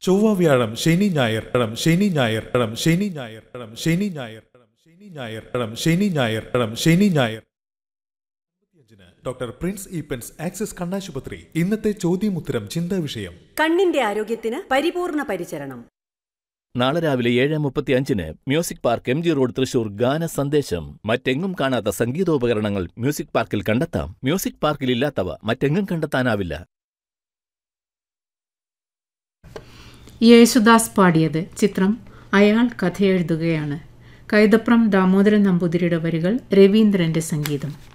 ചൊവ്വ വ്യാഴം ശനി ഞായർ ഇടം ശനി ഞായർ ഇടം ശനി ഞായർ ഇടം ശനി ഞായർ ഇടം ശനി ഞായർ ഇടം ശനി ഞായർ ഇടം ശനി ഞായർ ഡോക്ടർ പ്രിൻസ് ഈപ്പൻസ് ആക്സിസ് കണ്ണാശുപത്രി ഇന്നത്തെ ചോദ്യമുത്തരം ചിന്താ വിഷയം കണ്ണിന്റെ ആരോഗ്യത്തിന് പരിപൂർണ പരിചരണം നാളെ രാവിലെ ഏഴ് മുപ്പത്തി അഞ്ചിന് music park M G road Thrissur ഗാന സന്ദേശം മറ്റെങ്ങും കാണാത്ത സംഗീതോപകരണങ്ങൾ മ്യൂസിക് പാർക്കിൽ കണ്ടെത്താം മ്യൂസിക് പാർക്കിൽ ഇല്ലാത്തവ മറ്റെങ്ങും കണ്ടെത്താനാവില്ല യേശുദാസ് പാടിയത് ചിത്രം അയാൾ കഥയെഴുതുകയാണ് കൈതപ്രം ദാമോദരൻ നമ്പൂതിരിയുടെ വരികൾ രവീന്ദ്രന്റെ സംഗീതം